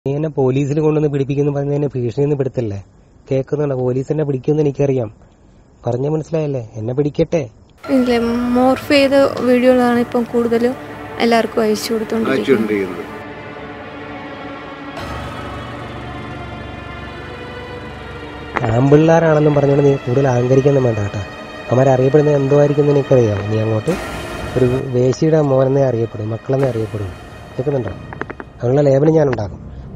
നീ എന്നെ പോലീസിൽ കൊണ്ടുവന്ന് പിടിപ്പിക്കുന്നു പറഞ്ഞ എന്നെ ഭീഷണിന്ന് പെടുത്തല്ലേ കേൾക്കുന്നുണ്ടോ പോലീസ് എന്നെ പിടിക്കുമെന്ന് എനിക്കറിയാം പറഞ്ഞ മനസ്സിലായല്ലേ എന്നെ പിടിക്കട്ടെ ഇല്ല മോർഫ് ചെയ്ത വീഡിയോകളാണ് ഇപ്പം കൂടുതലും എല്ലാവർക്കും അയച്ചു കൊടുത്തോണ്ടിരിക്കുന്നത് അയച്ചുകൊണ്ടിരിക്കുന്നത് ആമ്പിള്ളാരാണെന്നും പറഞ്ഞുകൊണ്ട് നീ കൂടുതൽ അഹങ്കരിക്കൊന്നും വേണ്ട കേട്ടോ അവന്മാരെ അറിയപ്പെടുന്നത് എന്തോ ആയിരിക്കും എന്ന് എനിക്കറിയാം നീ അങ്ങോട്ട് ഒരു വേശിയുടെ മോനെന്നേ അറിയപ്പെടും മക്കളെന്നേ അറിയപ്പെടും കേൾക്കുന്നുണ്ടോ അതിനുള്ള ലേബലും ഞാൻ ഉണ്ടാക്കും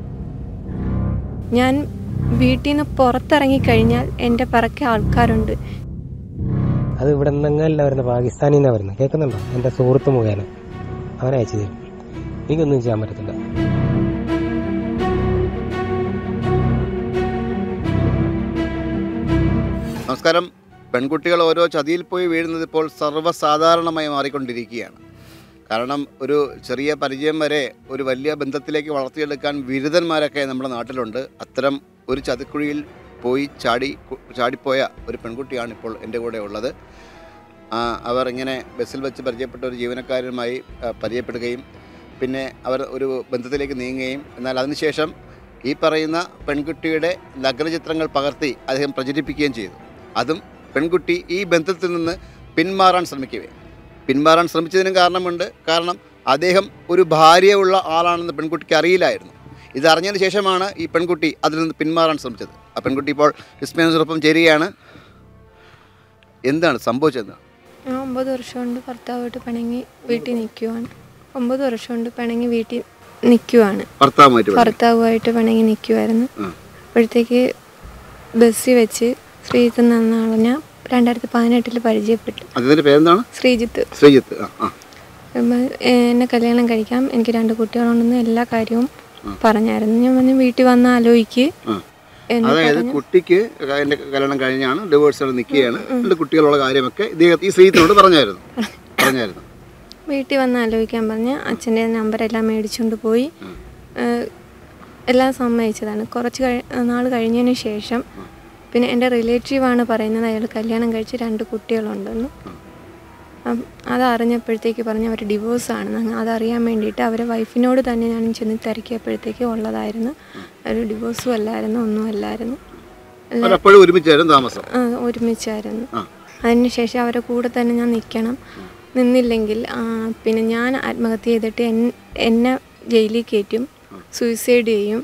ഞാൻ വീട്ടിൽ നിന്ന് പുറത്തിറങ്ങി കഴിഞ്ഞാൽ എൻ്റെ പിറക്കെ ആൾക്കാരുണ്ട് അത് ഇവിടെ നിന്നല്ല വരുന്നത് പാകിസ്ഥാനിൽ നിന്നാണ് വരുന്നത് കേൾക്കുന്നുണ്ടോ എൻ്റെ സുഹൃത്ത് മുഖേന അവനെ അയച്ചു തരും എനിക്കൊന്നും ചെയ്യാൻ പറ്റത്തില്ല നമസ്കാരം പെൺകുട്ടികൾ ഓരോ ചതിയിൽ പോയി വീഴുന്നത് ഇപ്പോൾ സർവ്വസാധാരണമായി മാറിക്കൊണ്ടിരിക്കുകയാണ് കാരണം ഒരു ചെറിയ പരിചയം വരെ ഒരു വലിയ ബന്ധത്തിലേക്ക് വളർത്തിയെടുക്കാൻ ബിരുദന്മാരൊക്കെ നമ്മുടെ നാട്ടിലുണ്ട് അത്തരം ഒരു ചതിക്കുഴിയിൽ പോയി ചാടി ചാടിപ്പോയ ഒരു പെൺകുട്ടിയാണ് ഇപ്പോൾ എൻ്റെ കൂടെ ഉള്ളത് ആ, അവർ ഇങ്ങനെ ബസ്സിൽ വെച്ച് പരിചയപ്പെട്ട ഒരു ജീവനക്കാരനുമായി ആ, പരിചയപ്പെടുകയും പിന്നെ അവർ ഒരു ബന്ധത്തിലേക്ക് നീങ്ങുകയും എന്നാൽ അതിനുശേഷം ഈ പറയുന്ന പെൺകുട്ടിയുടെ നഗ്നചിത്രങ്ങൾ പകർത്തി അദ്ദേഹം പ്രചരിപ്പിക്കുകയും ചെയ്തു അതും പെൺകുട്ടി ഈ ബന്ധത്തിൽ നിന്ന് പിന്മാറാൻ ശ്രമിക്കവേ പിന്മാറാൻ ശ്രമിച്ചതിനും കാരണമുണ്ട് കാരണം അദ്ദേഹം ഒരു ഭാര്യയുള്ള ആളാണെന്ന് പെൺകുട്ടിക്ക് അറിയില്ലായിരുന്നു ഇത് അറിഞ്ഞതിന് ശേഷമാണ് ഈ പെൺകുട്ടി അതിൽ നിന്ന് പിന്മാറാൻ ശ്രമിച്ചത് ആ പെൺകുട്ടി ഇപ്പോൾ വിസ്മയനോടൊപ്പം ചേരുകയാണ് എന്താണ് സംഭവിച്ചത് ഞാൻ ഒമ്പത് വർഷം കൊണ്ട് ഭർത്താവായിട്ട് പിണങ്ങി വീട്ടിൽ നിൽക്കുവാണ് ഒമ്പത് വർഷം കൊണ്ട് പിണങ്ങി വീട്ടിൽ നിൽക്കുവാണ് ഭർത്താവുമായിട്ട് ബന്ധം. ഭർത്താവുമായിട്ട് പിണങ്ങി നിൽക്കുമായിരുന്നു ആ. അപ്പോഴത്തേക്ക് ബസ്സിൽ വെച്ച് ശ്രീജിത്ത് എന്ന ആളെ ഞാൻ രണ്ടായിരത്തി പതിനെട്ടിൽ പരിചയപ്പെട്ടു അദ്ദേഹത്തിൻ്റെ പേരെന്താണ് ശ്രീജിത്ത് ശ്രീജിത്ത് ആ ആ അപ്പം, ഏഹ്, എന്നെ കല്യാണം കഴിക്കാം എനിക്ക് രണ്ട് കുട്ടികളുണ്ടെന്ന് എല്ലാ കാര്യവും പറഞ്ഞായിരുന്നു ഞാൻ പറഞ്ഞു വീട്ടിൽ വന്ന് ആലോചിക്ക് ആ. എന്ന് അതായത് കുട്ടിക്ക് എൻ്റെ കല്യാണം കഴിഞ്ഞാണ് ഡിവോഴ്സ് നിൽക്കുകയാണ് രണ്ട് കുട്ടികളുള്ള കാര്യമൊക്കെ ഇദ്ദേഹം ഈ ശ്രീജിത്തിനോട് പറഞ്ഞായിരുന്നു പറഞ്ഞായിരുന്നു വീട്ടിൽ വന്ന് ആലോചിക്കാൻ പറഞ്ഞ് അച്ഛൻ്റെ നമ്പരെല്ലാം മേടിച്ചുകൊണ്ട് പോയി ഏഹ്, എല്ലാം സമ്മതിച്ചതാണ് കുറച്ച് കഴി നാൾ കഴിഞ്ഞതിന് ശേഷം പിന്നെ എൻ്റെ റിലേറ്റീവാണ് പറയുന്നത് അയാൾ കല്യാണം കഴിച്ച് രണ്ട് കുട്ടികളുണ്ടെന്ന് അപ്പം അത് അറിഞ്ഞപ്പോഴത്തേക്ക് പറഞ്ഞ് അവർ ഡിവോഴ്സാണെന്ന് അതറിയാൻ വേണ്ടിയിട്ട് അവരെ വൈഫിനോട് തന്നെ ഞാൻ ചെന്ന് തിരക്കിയപ്പോഴത്തേക്ക് ഉള്ളതായിരുന്നു ഒരു ഡിവോഴ്സും അല്ലായിരുന്നു ഒന്നും അല്ലായിരുന്നു അവരപ്പോഴും ഒരുമിച്ചായിരുന്നു താമസം ആ, ഒരുമിച്ചായിരുന്നു ആ. അതിനുശേഷം അവരെ കൂടെ തന്നെ ഞാൻ നിൽക്കണം നിന്നില്ലെങ്കിൽ ആ, പിന്നെ ഞാൻ ആത്മഹത്യ ചെയ്തിട്ട് എൻ- എന്നെ ജയിലിൽ കയറ്റും സൂയിസൈഡ് ചെയ്യും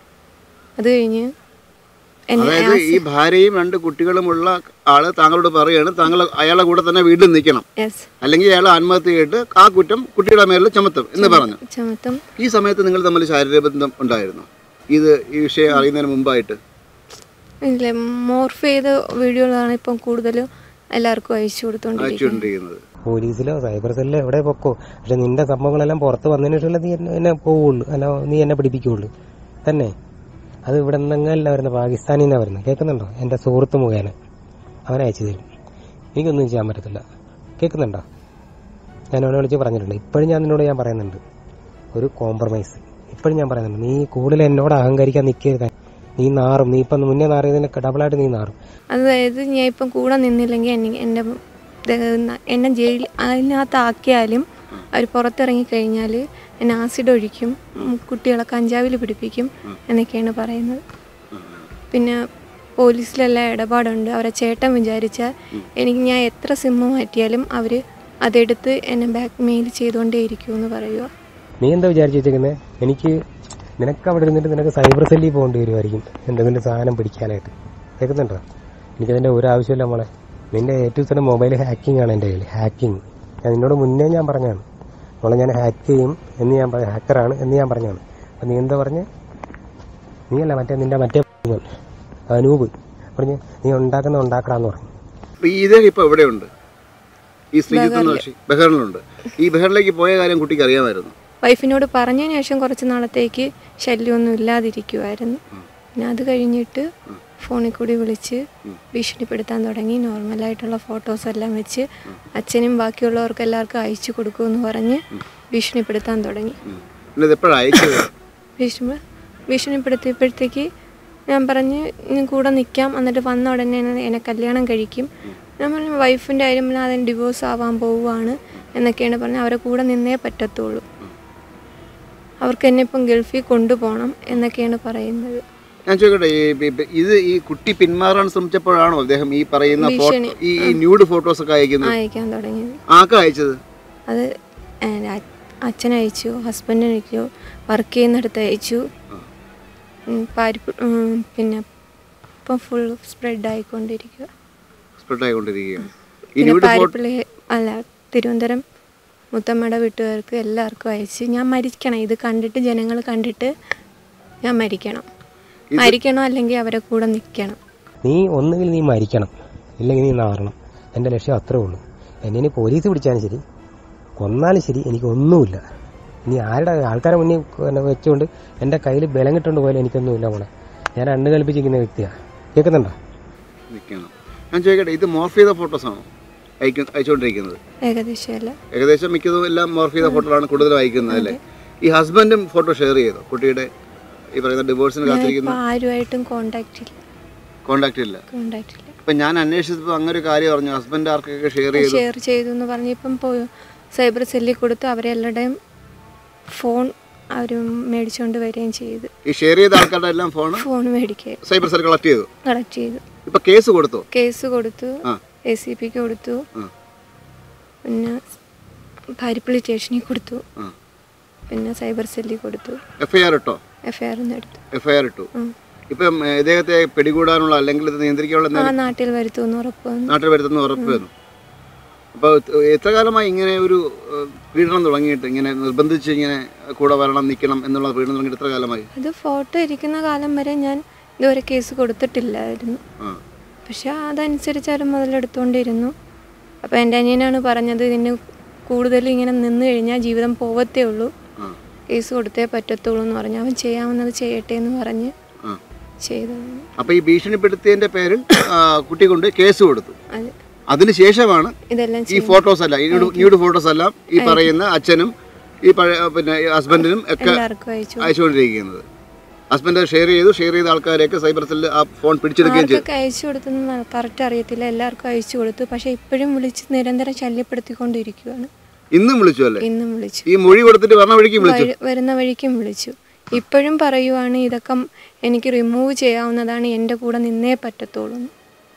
അത് കഴിഞ്ഞ് എന്നെ അതായത് ഈ ഭാര്യയും രണ്ട് കുട്ടികളുമുള്ള ആള് താങ്കളോട് പറയാണ് താങ്കൾ അയാളെ കൂടെ തന്നെ വീട്ടിൽ നിൽക്കണം യെസ് അല്ലെങ്കിൽ അയാൾ ആത്മഹത്യ ചെയ്തിട്ട് ആ കുറ്റം കുട്ടിയുടെ മേലിൽ ചുമത്തും എന്ന് പറഞ്ഞു ചുമത്തും ഈ സമയത്ത് നിങ്ങൾ തമ്മിൽ ശാരീരിക ബന്ധം ഉണ്ടായിരുന്നു ഇത് ഈ വിഷയം അറിയുന്നതിന് മുമ്പായിട്ട് ഇല്ല മോർഫ് ചെയ്ത വീഡിയോകളാണ് ഇപ്പം കൂടുതലും എല്ലാവർക്കും അയച്ചു കൊടുത്തോണ്ടിരിക്കുന്നത് അയച്ചുകൊണ്ടിരിക്കുന്നത് പോലീസിലോ സൈബർ സെല്ലോ എവിടെ പൊക്കോ പക്ഷെ നിന്റെ സംഭവങ്ങളെല്ലാം പുറത്ത് വന്നതിന് ശേഷം നീ എന്നെ- എന്നെ പോവുള്ളൂ അല്ല നീ എന്നെ പിടിപ്പിക്കുള്ളൂ തന്നെ അത് ഇവിടെ നിന്നല്ല വരുന്നത് പാകിസ്ഥാനിൽ നിന്നാണ് വരുന്നത് കേൾക്കുന്നുണ്ടോ എൻ്റെ സുഹൃത്ത് മുഖേന അവനെ അയച്ചു തരും എനിക്കൊന്നും ചെയ്യാൻ പറ്റത്തില്ല കേൾക്കുന്നുണ്ടോ ഞാൻ അവനെ വിളിച്ച് പറഞ്ഞിട്ടുണ്ട് ഇപ്പോഴും ഞാൻ നിന്നോട് ഞാൻ പറയുന്നുണ്ട് ഒരു കോംപ്രമൈസ് ഇപ്പോഴും ഞാൻ പറയുന്നുണ്ട് നീ കൂടുതൽ എന്നോട് അഹങ്കരിക്കാൻ നിൽക്കരുത് നീ നാറും നീ ഇപ്പം മുന്നേ നാറിയതിനൊക്കെ ഡബിളായിട്ട് നീ നാറും അതായത് ഞാൻ ഇപ്പം കൂടെ നിന്നില്ലെങ്കിൽ എന്നെ എൻ്റെ ദേ- എന്നെ ജയിൽ അതിനകത്താക്കിയാലും അവർ പുറത്തിറങ്ങി കഴിഞ്ഞാൽ എന്നെ ആസിഡ് ഒഴിക്കും ഉം, കുട്ടികളെ കഞ്ചാവിൽ പിടിപ്പിക്കും എന്നൊക്കെയാണ് പറയുന്നത് പിന്നെ പോലീസിലെല്ലാം ഇടപാടുണ്ട് അവരെ ചേട്ടൻ വിചാരിച്ചാൽ എനിക്ക് ഞാൻ എത്ര സിമ്മ് മാറ്റിയാലും അവർ അതെടുത്ത് എന്നെ ബാക്ക് മെയിൽ ചെയ്തുകൊണ്ടേയിരിക്കും എന്ന് പറയുക നീ എന്താ വിചാരിച്ചു വെച്ചേക്കുന്നത് എനിക്ക് നിനക്ക് അവിടെ ഇരുന്നിട്ട് നിനക്ക് സൈബർ സെല്ലിൽ പോകേണ്ടി വരുമായിരിക്കും എന്തെങ്കിലും സാധനം പിടിക്കാനായിട്ട് കേൾക്കുന്നുണ്ടോ എനിക്കതിൻ്റെ ഒരു ആവശ്യമില്ല മോളെ നിന്റെ ഏറ്റവും സ്ഥലം മൊബൈൽ ഹാക്കിംഗ് ആണ് എൻ്റെ കയ്യിൽ ഹാക്കിംഗ് ഞാൻ നിന്നോട് മുന്നേ ഞാൻ പറഞ്ഞാണ് മോളെ ഞാൻ ഹാക്ക് ചെയ്യും എന്ന് ഞാൻ പറഞ്ഞ ഹാക്കറാണ് എന്ന് ഞാൻ പറഞ്ഞാണ് അപ്പം നീ എന്താ പറഞ്ഞ് നീയല്ല മറ്റേ നിന്റെ മറ്റേ ഇവൻ, അനൂപ് പറഞ്ഞ് നീ ഉണ്ടാക്കുന്ന ഉണ്ടാക്കടാന്ന് പറഞ്ഞു അപ്പൊ ഈ ഇദ്ദേഹം ഇപ്പൊ എവിടെയുണ്ട് ഈ ശ്രീജിത്ത് എന്ന കക്ഷി ബഹറിലുണ്ട് ഈ ബഹറിലേക്ക് പോയ കാര്യം കുട്ടിക്ക് അറിയാമായിരുന്നു വൈഫിനോട് പറഞ്ഞതിന് ശേഷം കുറച്ച് നാളത്തേക്ക് ശല്യമൊന്നും ഇല്ലാതിരിക്കുമായിരുന്നു പിന്നെ അത് കഴിഞ്ഞിട്ട് ഫോണിൽ കൂടി വിളിച്ച് ഭീഷണിപ്പെടുത്താൻ തുടങ്ങി നോർമലായിട്ടുള്ള ഫോട്ടോസ് എല്ലാം വെച്ച് അച്ഛനും ബാക്കിയുള്ളവർക്ക് എല്ലാവർക്കും അയച്ചു കൊടുക്കുമെന്ന് പറഞ്ഞ് ഭീഷണിപ്പെടുത്താൻ തുടങ്ങി പിന്നെ ഇത് എപ്പോഴാണ് അയച്ചത് ഭീഷണി ഭീഷണിപ്പെടുത്തിയപ്പോഴത്തേക്ക് ഞാൻ പറഞ്ഞ് ഞാൻ കൂടെ നിൽക്കാം എന്നിട്ട് വന്ന ഉടനെ എന്നെ എന്നെ കല്യാണം കഴിക്കും ഞാൻ പറഞ്ഞു വൈഫിൻ്റെ കാര്യം പറഞ്ഞാൽ അതിന് ഡിവോഴ്സ് ആവാൻ പോവുകയാണ് എന്നൊക്കെയാണ് പറഞ്ഞത് അവരെ കൂടെ നിന്നേ പറ്റത്തുള്ളൂ അവർക്ക് എന്നെ ഇപ്പം ഗൾഫിൽ കൊണ്ടുപോകണം എന്നൊക്കെയാണ് പറയുന്നത് ഞാൻ ചോദിക്കട്ടെ ഈ ബി- ബി- ഇത് ഈ കുട്ടി പിന്മാറാൻ ശ്രമിച്ചപ്പോഴാണോ അദ്ദേഹം ഈ പറയുന്ന ഫോട്ടോ ഭീഷണി. ഈ ഈ ന്യൂഡ് ഫോട്ടോസ് ഒക്കെ അയക്കുന്നത് അയക്കാൻ തുടങ്ങിയത് ആർക്കാ അയച്ചത് അത് ഏഹ് അ- അച്ഛൻ അയച്ചു ഹസ്ബൻഡിന് അയച്ചു വർക്ക് ചെയ്യുന്നിടത്ത് അയച്ചു ഉം, പാരിപ്പ ഉം, പിന്നെ ഇപ്പം ഫുൾ സ്പ്രെഡ് ആയിക്കൊണ്ടിരിക്കുക സ്പ്രെഡ് ആയിക്കൊണ്ടിരിക്കുകയാണ് ഈ പിന്നെ ന്യൂഡ് ഫോട്ടോ പാരിപ്പള്ളി അല്ല തിരുവനന്തപുരം മുത്തമ്മയുടെ വീട്ടുകാർക്ക് എല്ലാവർക്കും അയച്ച് ഞാൻ മരിക്കണം ഇത് കണ്ടിട്ട് ജനങ്ങൾ കണ്ടിട്ട് ഞാൻ മരിക്കണം മരിക്കണോ അല്ലെങ്കിൽ അവരെ കൂടെ നിൽക്കണം നീ ഒന്നുകിൽ നീ മരിക്കണം ഇല്ലെങ്കിൽ നീ നാറണം എൻ്റെ ലക്ഷ്യം അത്രേ ഉള്ളൂ എന്നെ ഇനി പോലീസ് പിടിച്ചാലും ശരി കൊന്നാലും ശരി എനിക്ക് ഒന്നുമില്ല ഇനി ആരുടെ ആൾക്കാരെ മുന്നിൽ പിന്നെ വെച്ചുകൊണ്ട് എൻ്റെ കയ്യിൽ ബലം കിട്ടുകൊണ്ട് പോയാലും എനിക്കൊന്നുമില്ല മോളെ ഞാൻ അണ്ണ് കൽപ്പിച്ചിരിക്കുന്ന വ്യക്തിയാണ് കേൾക്കുന്നുണ്ടോ നിൽക്കണം ഞാൻ ചോദിക്കട്ടെ ഇത് മോർഫ് ചെയ്ത ഫോട്ടോസ് ആണോ അയക്ക അയച്ചുകൊണ്ടിരിക്കുന്നത് ഏകദേശം അല്ല ഏകദേശം മിക്കതും എല്ലാം മോർഫ് ചെയ്ത ഫോട്ടോകളാണ് കൂടുതലും അയക്കുന്നത് അല്ലേ ഈ ഹസ്ബൻഡും ഫോട്ടോ ഷെയർ ചെയ്തോ കുട്ടിയുടെ ഈ പറയുന്ന ഡിവോഴ്സിന് ഞാൻ കാത്തിരിക്കുന്ന ഇപ്പോൾ ആരുമായിട്ടും കോണ്ടാക്റ്റ് ഇല്ല കോണ്ടാക്ട് ഇല്ല കോണ്ടാക്റ്റ് ഇല്ല ഇപ്പൊ ഞാൻ അന്വേഷിച്ചപ്പോൾ അങ്ങനെ ഒരു കാര്യം പറഞ്ഞു ഹസ്ബൻഡ് ആർക്കൊക്കെ ഷെയർ ചെയ്തു ഷെയർ ചെയ്തു എന്ന് പറഞ്ഞ് ഇപ്പം പോയി സൈബർ സെല്ലിൽ കൊടുത്ത് അവരെല്ലാവരുടെയും ഫോൺ അവർ മേടിച്ചുകൊണ്ട് വരികയും ചെയ്ത് ഈ ഷെയർ ചെയ്ത ആൾക്കാരുടെ എല്ലാം ഫോൺ ഫോൺ മേടിക്കുക സൈബർ സെൽ കളക്ട് ചെയ്തു കളക്ട് ചെയ്തു ഇപ്പൊ കേസ് കൊടുത്തോ കേസ് കൊടുത്തു ആ. എ സി പിക്ക് കൊടുത്തു ആ. പിന്നെ പാരിപ്പള്ളി സ്റ്റേഷനിൽ കൊടുത്തു ആ. പിന്നെ സൈബർ സെല്ലിൽ കൊടുത്തു എഫ് ഐ ആർ ഇട്ടോ എഫ് ഐ ആർ എടുത്തു എഫ് ഐ ആർ ഇട്ടു ഉം. ഇപ്പം ഏ, ഇദ്ദേഹത്തെ പിടികൂടാനുള്ള അല്ലെങ്കിൽ ഇത് നിയന്ത്രിക്കാനുള്ള ആ എന്തെങ്കിലും നാട്ടിൽ വരുത്തുമെന്ന് ഉറപ്പ് വന്നു നാട്ടിൽ വരുത്തുന്ന ഉറപ്പ് വന്നു അപ്പോൾ എത്ര കാലമായി ഇങ്ങനെ ഒരു ഏ, പീഡനം തുടങ്ങിയിട്ട് ഇങ്ങനെ നിർബന്ധിച്ച് ഇങ്ങനെ കൂടെ വരണം നിൽക്കണം എന്നുള്ള പീഡനം തുടങ്ങിയിട്ട് എത്ര കാലമായി അത് ഫോട്ടോ ഇരിക്കുന്ന കാലം വരെ ഞാൻ ഇതുവരെ കേസ് കൊടുത്തിട്ടില്ലായിരുന്നു ആ പക്ഷെ അതനുസരിച്ച് അവർ മുതലെടുത്തുകൊണ്ടിരുന്നു അപ്പോൾ എൻ്റെ അനിയനാണ് പറഞ്ഞത് ഇതിന് കൂടുതൽ ഇങ്ങനെ നിന്ന് കഴിഞ്ഞാൽ ജീവിതം പോവത്തേ ഉള്ളൂ ആ കേസ് കൊടുത്തേ പറ്റത്തുള്ളൂ എന്ന് പറഞ്ഞു അവൻ ചെയ്യാവുന്നത് ചെയ്യട്ടെ എന്ന് പറഞ്ഞ് ആ ചെയ്തതാണ് അപ്പോൾ ഈ ഭീഷണിപ്പെടുത്തിയതിൻ്റെ പേരിൽ ആ, കുട്ടി കൊണ്ട് കേസ് കൊടുത്തു അത് അതിനുശേഷമാണ് ഇതെല്ലാം ഈ ഫോട്ടോസ് അല്ല ഈ ന്യൂഡ് ന്യൂഡ് ഫോട്ടോസ് എല്ലാം ഈ പറയുന്ന അച്ഛനും ഈ പഴയ പിന്നെ ഈ ഹസ്ബൻഡിനും ഒക്കെ എല്ലാവർക്കും അയച്ചു അയച്ചുകൊണ്ടിരിക്കുന്നത് ഹസ്ബൻഡ് ഷെയർ ചെയ്തു ഷെയർ ചെയ്ത ആൾക്കാരെയൊക്കെ സൈബർ സെല്ല് ആ ഫോൺ പിടിച്ചെടുക്കുകയും ചെയ്തു ആർക്കൊക്കെ അയച്ചു കൊടുത്തെന്ന് കറക്റ്റ് അറിയത്തില്ല എല്ലാവർക്കും അയച്ചു കൊടുത്തു പക്ഷെ ഇപ്പോഴും വിളിച്ച് നിരന്തരം ശല്യപ്പെടുത്തിക്കൊണ്ടിരിക്കുകയാണ് ഇന്നും വിളിച്ചു അല്ലേ ഇന്നും വിളിച്ചു ഈ മൊഴി കൊടുത്തിട്ട് പറഞ്ഞ വഴിക്ക് വിളിച്ചു വഴി- വരുന്ന വഴിക്കും വിളിച്ചു ഇപ്പോഴും പറയുവാണ് ഇതൊക്കെ എനിക്ക് റിമൂവ് ചെയ്യാവുന്നതാണ് എൻ്റെ കൂടെ നിന്നേ പറ്റത്തുള്ളൂ എന്ന്.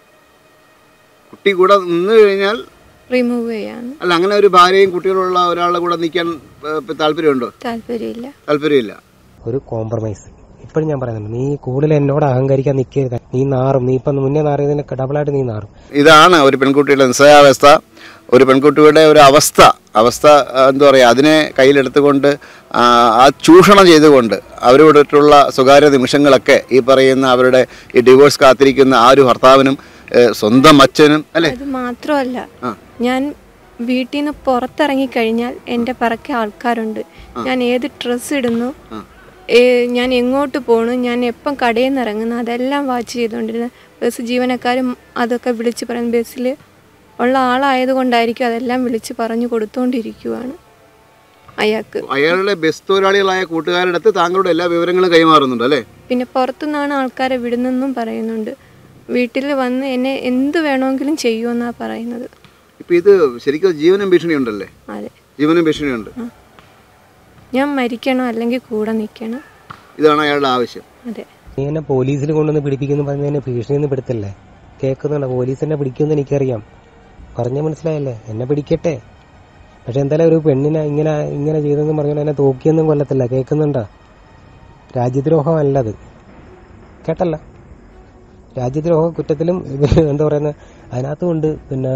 കുട്ടി കൂടെ നിന്ന് കഴിഞ്ഞാൽ റിമൂവ് ചെയ്യാന്ന് അല്ല അങ്ങനെ ഒരു ഭാര്യയും കുട്ടികളുള്ള ഒരാളുടെ കൂടെ നിൽക്കാൻ ഏ, താല്പര്യമുണ്ടോ താല്പര്യമില്ല താല്പര്യമില്ല ഒരു കോംപ്രമൈസ് ഇപ്പോഴും ഞാൻ പറയുന്നുണ്ട് നീ കൂടുതൽ എന്നോട് അഹങ്കരിക്കാൻ നിൽക്കരുത് നീ നാറും നീ ഇപ്പം മുന്നേ നാറിയതിന് ഡബിളായിട്ട് നീ നാറും ഇതാണ് ഒരു പെൺകുട്ടിയുടെ നിസ്സഹാവസ്ഥ ഒരു പെൺകുട്ടിയുടെ ഒരു അവസ്ഥ അവസ്ഥ ആ, എന്താ പറയുക അതിനെ കയ്യിലെടുത്തുകൊണ്ട് ആ, ആ ചൂഷണം ചെയ്തുകൊണ്ട് അവരോടുള്ള സ്വകാര്യ നിമിഷങ്ങളൊക്കെ ഈ പറയുന്ന അവരുടെ ഈ ഡിവോഴ്സ് കാത്തിരിക്കുന്ന ആ ഒരു ഭർത്താവിനും ഏ, സ്വന്തം അച്ഛനും അല്ലേ അത് മാത്രമല്ല ആ. ഞാൻ വീട്ടിൽ നിന്ന് പുറത്തിറങ്ങി കഴിഞ്ഞാൽ എൻ്റെ പിറക്കെ ആൾക്കാരുണ്ട് ഞാൻ ഏത് ഡ്രസ്സ് ഇടുന്നു ഏ- ഞാൻ എങ്ങോട്ട് പോണു ഞാൻ എപ്പം കടയിൽ നിന്ന് ഇറങ്ങുന്നു അതെല്ലാം വാച്ച് ചെയ്തുകൊണ്ടിരുന്നത് ബസ് ജീവനക്കാരും അതൊക്കെ വിളിച്ച് പറയും ബസ്സിൽ ഉള്ള ആളായതുകൊണ്ടായിരിക്കും അതെല്ലാം വിളിച്ച് പറഞ്ഞു കൊടുത്തുകൊണ്ടിരിക്കുവാണ് അയാൾക്ക് അയാളുടെ ബസ് തൊഴിലാളികളായ കൂട്ടുകാരുടെ അടുത്ത് താങ്കളുടെ എല്ലാ വിവരങ്ങളും കൈമാറുന്നുണ്ട് അല്ലേ പിന്നെ പുറത്തുനിന്നാണ് ആൾക്കാരെ വിടുന്നെന്നും പറയുന്നുണ്ട് വീട്ടിൽ വന്ന് എന്നെ എന്ത് വേണമെങ്കിലും ചെയ്യുമെന്നാണ് പറയുന്നത് ഇപ്പം ഇത് ശരിക്കും ജീവനും ഭീഷണിയുണ്ടല്ലേ അതെ ജീവനും ഭീഷണിയുണ്ട് ഞാൻ മരിക്കണം അല്ലെങ്കിൽ കൂടെ നിൽക്കണം ഇതാണ് അയാളുടെ ആവശ്യം അതെ നീ എന്നെ പോലീസിൽ കൊണ്ടുവന്ന് പിടിപ്പിക്കുന്നു പറഞ്ഞ് എന്നെ ഭീഷണിന്ന് പെടുത്തല്ലേ കേൾക്കുന്നുണ്ടോ പോലീസ് എന്നെ പിടിക്കുമെന്ന് എനിക്കറിയാം പറഞ്ഞ മനസ്സിലായല്ലേ എന്നെ പിടിക്കട്ടെ പക്ഷെ എന്തായാലും ഒരു പെണ്ണിനെ ഇങ്ങനെ ഇങ്ങനെ ചെയ്തെന്ന് പറഞ്ഞാൽ എന്നെ തൂക്കിയൊന്നും കൊല്ലത്തില്ല കേൾക്കുന്നുണ്ടോ രാജ്യദ്രോഹമല്ലത് കേട്ടല്ല രാജ്യദ്രോഹ കുറ്റത്തിലും ഇത് എന്താ പറയുന്നത് അതിനകത്തുമുണ്ട് പിന്നെ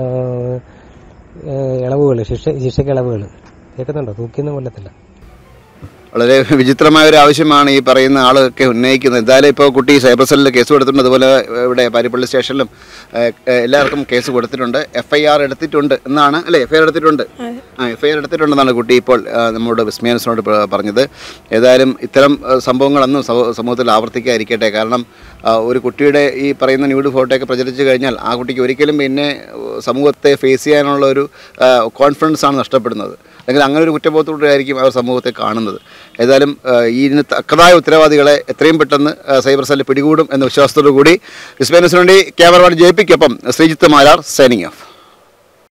ഇളവുകൾ ശിക്ഷ ശിക്ഷയ്ക്ക് ഇളവുകൾ കേൾക്കുന്നുണ്ടോ തൂക്കിയൊന്നും കൊല്ലത്തില്ല വളരെ വിചിത്രമായ ഒരു ആവശ്യമാണ് ഈ പറയുന്ന ആളൊക്കെ ഉന്നയിക്കുന്നത് എന്തായാലും ഇപ്പോൾ കുട്ടി സൈബർ സെല്ലിൽ കേസ് കൊടുത്തിട്ടുണ്ട് അതുപോലെ ഇവിടെ പാരിപ്പള്ളി സ്റ്റേഷനിലും ഏഹ്, ഏഹ്, എല്ലാവർക്കും കേസ് കൊടുത്തിട്ടുണ്ട് എഫ് ഐ ആർ എടുത്തിട്ടുണ്ട് എന്നാണ് അല്ലേ എഫ് ഐ ആർ എടുത്തിട്ടുണ്ട് ആ എഫ് ഐ ആർ എടുത്തിട്ടുണ്ടെന്നാണ് കുട്ടി ഇപ്പോൾ ആ, നമ്മുടെ വിസ്മയൻസിനോട് പ- പറഞ്ഞത് ഏതായാലും ഇത്തരം ആ, സംഭവങ്ങളൊന്നും സമൂ- സമൂഹത്തിൽ ആവർത്തിക്കാതിരിക്കട്ടെ കാരണം ആ, ഒരു കുട്ടിയുടെ ഈ പറയുന്ന ന്യൂഡ് ഫോട്ടോയൊക്കെ പ്രചരിച്ചു കഴിഞ്ഞാൽ ആ കുട്ടിക്ക് ഒരിക്കലും പിന്നെ ഏഹ്, സമൂഹത്തെ ഫേസ് ചെയ്യാനുള്ള ഒരു കോൺഫിഡൻസ് ആണ് നഷ്ടപ്പെടുന്നത് അല്ലെങ്കിൽ അങ്ങനെ ഒരു കുറ്റബോധത്തോടെ ആയിരിക്കും അവർ സമൂഹത്തെ കാണുന്നത് ഏതായാലും ആ, ഈ ഇതിന് തക്കതായ ഉത്തരവാദികളെ എത്രയും പെട്ടെന്ന് ആ, സൈബർ സെല്ല് പിടികൂടും എന്ന വിശ്വാസത്തോടു കൂടി വിസ്മയൻസിന് വേണ്ടി ക്യാമറമാൻ ജെ പിക്കൊപ്പം ശ്രീജിത്ത് മാരാർ സൈനിങ് ഓഫ്